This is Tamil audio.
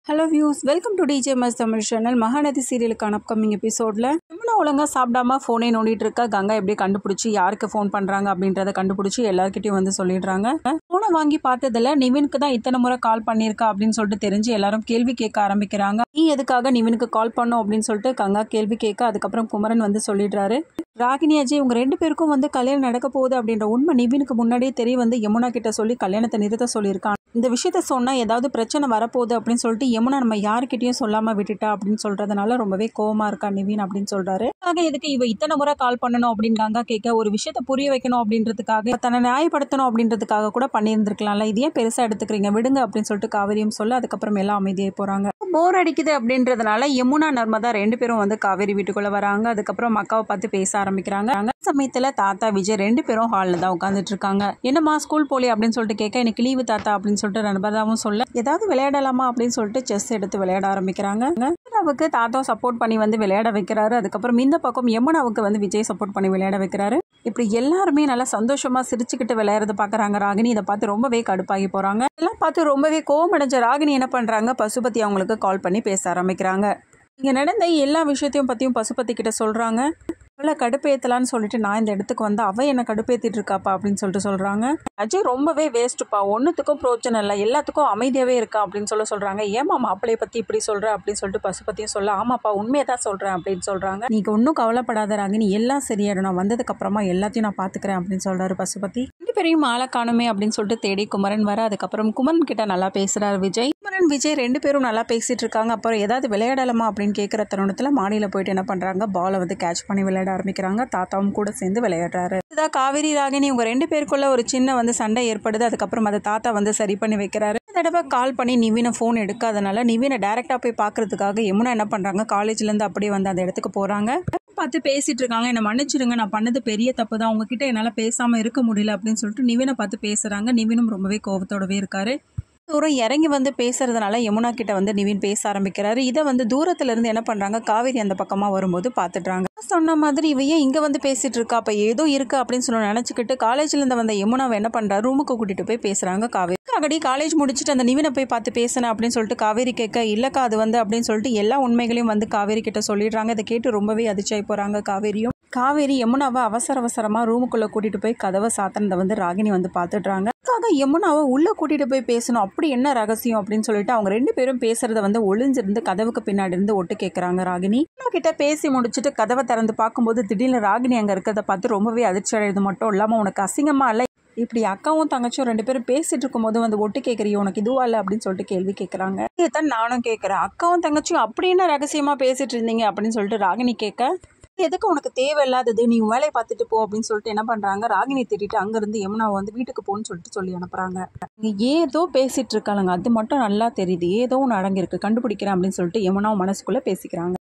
hello views welcome to DJ மஸ் தமிழ் சேனல் மகாநதி சீரியலுக்கான அப்கமிங் எபிசோடில் யமுனா ஒழுங்காக சாப்பிடாம ஃபோனே நோண்டிட்டு இருக்கா கங்கா எப்படி கண்டுபிடிச்சி யாருக்கு ஃபோன் பண்ணுறாங்க அப்படின்றத கண்டுபிடிச்சி எல்லார்கிட்டயும் வந்து சொல்லிடுறாங்க ஃபோனை வாங்கி பார்த்ததுல நிவினுக்கு தான் இத்தனை முறை கால் பண்ணியிருக்கா அப்படின்னு சொல்லிட்டு தெரிஞ்சு எல்லாரும் கேள்வி கேட்க ஆரம்பிக்கிறாங்க நீ எதுக்காக நிவினுக்கு கால் பண்ணும் அப்படின்னு சொல்லிட்டு கங்கா கேள்வி கேட்க அதுக்கப்புறம் குமரன் வந்து சொல்லிடுறாரு ராகினி அஜய் உங்க ரெண்டு பேருக்கும் வந்து கல்யாணம் நடக்க போகுது அப்படின்ற உண்மை நிவினுக்கு முன்னாடியே தெரிய வந்து யமுனா கிட்ட சொல்லி கல்யாணத்தை நிறுத்த சொல்லியிருக்கான் இந்த விஷயத்த சொன்னா ஏதாவது பிரச்சனை வரப்போகுது அப்படின்னு சொல்லிட்டு யமுனா நம்ம யாருக்கிட்டயும் சொல்லாம விட்டுட்டா அப்படின்னு சொல்றதுனால ரொம்பவே கோவமா இருக்கா நிவின் அப்படின்னு சொல்றாரு ஆக எதுக்கு இவ இத்தனை முறை கால் பண்ணணும் அப்படின்னு கங்கா கேட்க ஒரு விஷயத்த புரிய வைக்கணும் அப்படின்றதுக்காக தன்னை நியாயப்படுத்தணும் அப்படின்றதுக்காக கூட பண்ணியிருந்திருக்கலாம்ல இது ஏன் பெருசா எடுத்துக்கிறீங்க விடுங்க அப்படின்னு சொல்லிட்டு காவேரியும் சொல்ல அதுக்கப்புறம் எல்லாம் அமைதியாகி போறாங்க போர் அடிக்குது அப்படின்றதுனால யமுனா நர்மதா ரெண்டு பேரும் வந்து காவேரி வீட்டுக்குள்ள வராங்க அதுக்கப்புறம் அக்காவை பார்த்து பேச ஆரம்பிக்கிறாங்க அந்த சமயத்துல தாத்தா விஜய் ரெண்டு பேரும் ஹாலில் தான் உட்காந்துட்டு இருக்காங்க என்னம்மா ஸ்கூல் போலி அப்படின்னு சொல்லிட்டு கேட்க எனக்கு லீவு தாத்தா அப்படின்னு சொல்லிட்டு நர்மதாவும் சொல்ல ஏதாவது விளையாடலாமா அப்படின்னு சொல்லிட்டு செஸ் எடுத்து விளையாட ஆரம்பிக்கிறாங்க யமுனாவுக்கு தாத்தா சப்போர்ட் பண்ணி வந்து விளையாட வைக்கிறாரு அதுக்கப்புறம் இந்த பக்கம் யமுனாவுக்கு வந்து விஜய் சப்போர்ட் பண்ணி விளையாட வைக்கிறாரு இப்படி எல்லாருமே நல்லா சந்தோஷமா சிரிச்சுக்கிட்டு விளையாடுறத பாக்குறாங்க ராகினி இதை பார்த்து ரொம்பவே கடுப்பாகி போறாங்க எல்லாம் பார்த்து ரொம்பவே கோவமடைஞ்ச ராகினி என்ன பண்றாங்க பசுபதி அவங்களுக்கு கால் பண்ணி பேச ஆரம்பிக்கிறாங்க இங்க நடந்த எல்லா விஷயத்தையும் பத்தியும் பசுபதி கிட்ட சொல்றாங்க அவளை கடுப்பேத்தலான்னு சொல்லிட்டு நான் இந்த இடத்துக்கு வந்து அவ என்ன கடுப்பேத்திட்டு இருக்காப்பா அப்படின்னு சொல்லிட்டு சொல்றாங்க அஜய் ரொம்பவே வேஸ்ட்டுப்பா ஒன்றுத்துக்கும் பிரோச்சனை இல்லை எல்லாத்துக்கும் அமைதியாவே இருக்கா அப்படின்னு சொல்ல சொல்றாங்க ஏமா மாப்பிளைய பத்தி இப்படி சொல்ற அப்படின்னு சொல்லிட்டு பசுபதியும் சொல்ல ஆமாப்பா உண்மையை தான் சொல்றேன் அப்படின்னு சொல்றாங்க நீங்க ஒன்றும் கவலைப்படாத ராகினி எல்லாம் சரியாயிடும் நான் வந்ததுக்கு அப்புறமா எல்லாத்தையும் நான் பாத்துக்கிறேன் அப்படின்னு சொல்றாரு பசுபதி ரெண்டு பேரையும் ஆளை காணுமே அப்படின்னு சொல்லிட்டு தேடி குமரன் வர அதுக்கப்புறம் குமரன் கிட்ட நல்லா பேசுறாரு விஜய் குமரன் விஜய் ரெண்டு பேரும் நல்லா பேசிட்டு இருக்காங்க அப்புறம் ஏதாவது விளையாடலாமா அப்படின்னு கேட்குற தருணத்துல மாடியில போயிட்டு என்ன பண்றாங்க பாலை வந்து கேட்ச் பண்ணி விளையாட ஆரம்பிக்கிறாங்க தாத்தாவும் கூட சேர்ந்து விளையாடுறாரு இதுதான் காவேரி ராகினி உங்க ரெண்டு பேருக்குள்ள ஒரு சின்ன வந்து சண்டை ஏற்படுது அதுக்கப்புறம் அதை தாத்தா வந்து சரி பண்ணி வைக்கிறாரு இந்த தடவை கால் பண்ணி நிவினை ஃபோன் எடுக்காதனால நிவினை டேரக்டா போய் பார்க்கறதுக்காக யமுனா என்ன பண்றாங்க காலேஜ்ல இருந்து அப்படியே வந்து அந்த இடத்துக்கு போறாங்க பார்த்து பேசிட்டு இருக்காங்க என்ன மன்னிச்சிடுங்க நான் பண்ணது பெரிய தப்பு தான் உங்ககிட்ட என்னால் பேசாம இருக்க முடியல அப்படின்னு சொல்லிட்டு நிவினை பார்த்து பேசுறாங்க நிவினும் ரொம்பவே கோபத்தோடவே இருக்காரு தூரம் இறங்கி வந்து பேசுறதுனால யமுனா கிட்ட வந்து நிவின் பேச ஆரம்பிக்கிறாரு இதை வந்து தூரத்துல இருந்து என்ன பண்றாங்க காவேரி அந்த பக்கமா வரும்போது பாத்துடுறாங்க சொன்ன மாதிரி இவ ஏன் இங்க வந்து பேசிட்டு இருக்கா அப்ப ஏதோ இருக்கு அப்படின்னு சொல்லி நினைச்சுக்கிட்டு காலேஜ்ல இருந்து வந்த யமுனாவை என்ன பண்றா ரூமுக்கு கூட்டிட்டு போய் பேசுறாங்க காவேரி அகடி காலேஜ் முடிச்சுட்டு அந்த நிவினை போய் பார்த்து பேசினேன் அப்படின்னு சொல்லிட்டு காவேரி கேட்க இல்லக்கா அது வந்து அப்படின்னு சொல்லிட்டு எல்லா உண்மைகளையும் வந்து காவேரி கிட்ட சொல்லிடுறாங்க இதை கேட்டு ரொம்பவே அதிர்ச்சியாகி போறாங்க காவேரியும் காவேரி யமுனாவை அவசர அவசரமா ரூமுக்குள்ள கூட்டிட்டு போய் கதவை சாத்தினதை வந்து ராகினி வந்து பாத்துடுறாங்க அதுக்காக யமுனாவை உள்ள கூட்டிட்டு போய் பேசணும் அப்படி என்ன ரகசியம் அப்படின்னு சொல்லிட்டு அவங்க ரெண்டு பேரும் பேசுறத வந்து ஒளிஞ்சிருந்து கதவுக்கு பின்னாடி இருந்து ஒட்டு கேட்கறாங்க ராகினி யமுனா கிட்ட பேசி முடிச்சுட்டு கதவை திறந்து பார்க்கும்போது திடீர்னு ராகினி அங்க இருக்கிறத பார்த்து ரொம்பவே அதிர்ச்சி அடையுது மட்டும் இல்லாம உனக்கு அசிங்கமா இல்ல இப்படி அக்காவும் தங்கச்சியும் ரெண்டு பேரும் பேசிட்டு இருக்கும்போது வந்து ஒட்டு கேட்குறியோ உனக்கு இதுவா இல்லை அப்படின்னு சொல்லிட்டு கேள்வி கேட்குறாங்க இதைத்தான் நானும் கேட்குறேன் அக்காவும் தங்கச்சியும் அப்படி என்ன ரகசியமா பேசிட்டு இருந்தீங்க அப்படின்னு சொல்லிட்டு ராகினி கேட்க எதுக்கு உனக்கு தேவையில்லாதது நீ உன் வேலையை பார்த்துட்டு போ அப்படின்னு சொல்லிட்டு என்ன பண்றாங்க ராகினி திட்டிட்டு அங்கிருந்து யமுனாவை வந்து வீட்டுக்கு போன்னு சொல்லிட்டு சொல்லி அனுப்புறாங்க இங்க ஏதோ பேசிட்டு இருக்காளுங்க அது மட்டும் நல்லா தெரியுது ஏதோ ஒன்று அடங்கியிருக்கு கண்டுபிடிக்கிறேன் அப்படின்னு சொல்லிட்டு யமுனாவும் மனசுக்குள்ள பேசிக்கிறாங்க